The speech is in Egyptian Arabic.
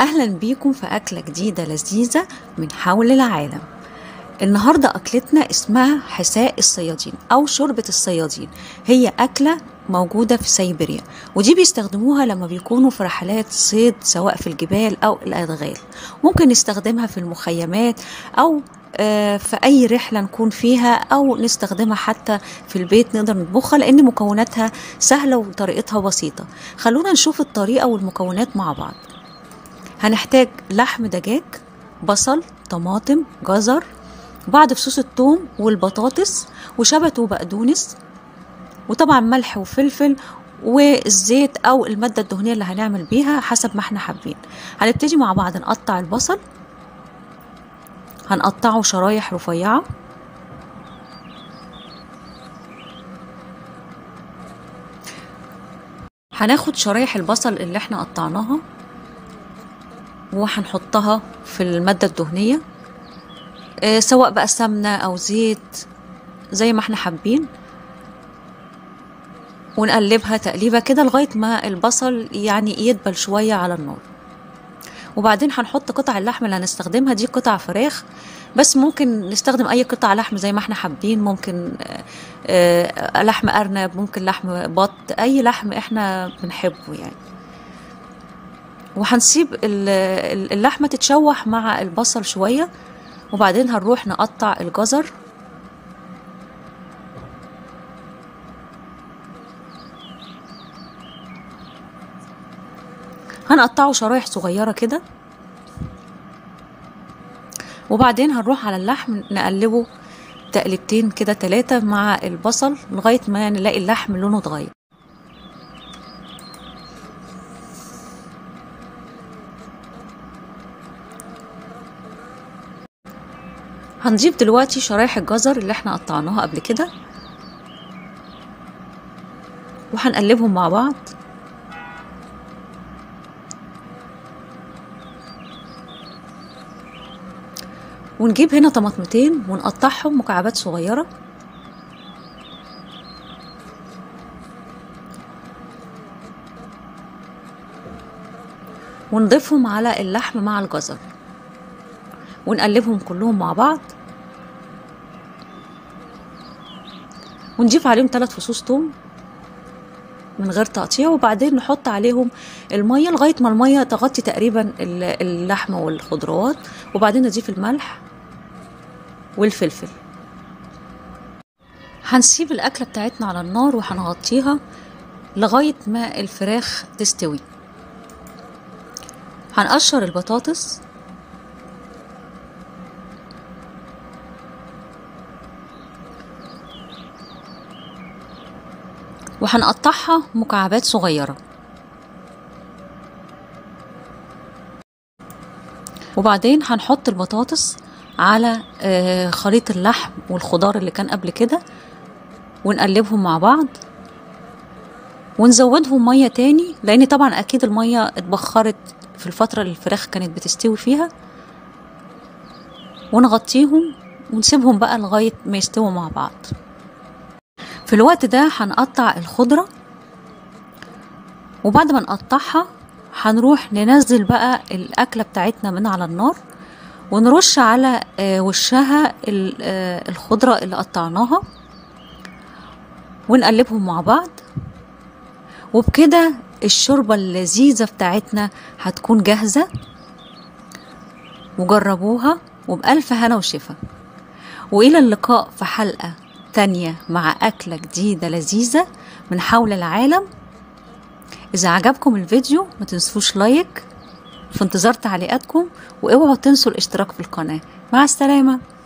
أهلا بيكم في أكلة جديدة لذيذة من حول العالم النهاردة أكلتنا اسمها حساء الصيادين أو شوربة الصيادين هي أكلة موجودة في سيبيريا ودي بيستخدموها لما بيكونوا في رحلات صيد سواء في الجبال أو الأدغال ممكن نستخدمها في المخيمات أو آه، في أي رحلة نكون فيها أو نستخدمها حتى في البيت نقدر نطبخها لأن مكوناتها سهلة وطريقتها بسيطة خلونا نشوف الطريقة والمكونات مع بعض هنحتاج لحم دجاج بصل طماطم جزر بعض فصوص الثوم والبطاطس وشبت وبقدونس وطبعا ملح وفلفل والزيت او الماده الدهنيه اللي هنعمل بيها حسب ما احنا حابين هنبتدي مع بعض نقطع البصل هنقطعه شرايح رفيعه هناخد شرايح البصل اللي احنا قطعناها وهنحطها في المادة الدهنية آه، سواء بقى سمنة أو زيت زي ما احنا حابين ونقلبها تقليبة كده لغاية ما البصل يعني يدبل شوية على النار وبعدين هنحط قطع اللحم اللي هنستخدمها دي قطع فراخ بس ممكن نستخدم اي قطع لحم زي ما احنا حابين ممكن آه، آه، لحم ارنب ممكن لحم بط اي لحم احنا بنحبه يعني وهنسيب ال- ال- اللحمة تتشوح مع البصل شوية وبعدين هنروح نقطع الجزر هنقطعه شرايح صغيرة كده وبعدين هنروح على اللحم نقلبه تقلبتين كده تلاتة مع البصل لغاية ما نلاقي اللحم لونه اتغير هنضيف دلوقتي شرايح الجزر اللي احنا قطعناها قبل كده وهنقلبهم مع بعض ونجيب هنا طماطمتين ونقطعهم مكعبات صغيرة ونضيفهم على اللحم مع الجزر ونقلبهم كلهم مع بعض ونضيف عليهم ثلاث فصوص توم من غير تقطيع وبعدين نحط عليهم المية لغاية ما المية تغطي تقريبا ال- اللحمة والخضروات وبعدين نضيف الملح والفلفل هنسيب الأكلة بتاعتنا على النار وهنغطيها لغاية ما الفراخ تستوي هنقشر البطاطس وهنقطعها مكعبات صغيرة وبعدين هنحط البطاطس على آه، خليط اللحم والخضار اللي كان قبل كده ونقلبهم مع بعض ونزودهم مية تاني لأن طبعا أكيد المية اتبخرت في الفترة اللي الفراخ كانت بتستوي فيها ونغطيهم ونسيبهم بقى لغاية ما يستووا مع بعض في الوقت ده هنقطع الخضرة وبعد ما نقطعها هنروح ننزل بقى الأكلة بتاعتنا من على النار ونرش على آه، وشها ال- آه، الخضرة اللي قطعناها ونقلبهم مع بعض وبكده الشوربة اللذيذة بتاعتنا هتكون جاهزة وجربوها وبألف هنا وشفا وإلى اللقاء في حلقة تانية مع أكلة جديدة لذيذة من حول العالم إذا عجبكم الفيديو ما تنسوش لايك في انتظار تعليقاتكم واوعوا تنسوا الاشتراك في القناة مع السلامة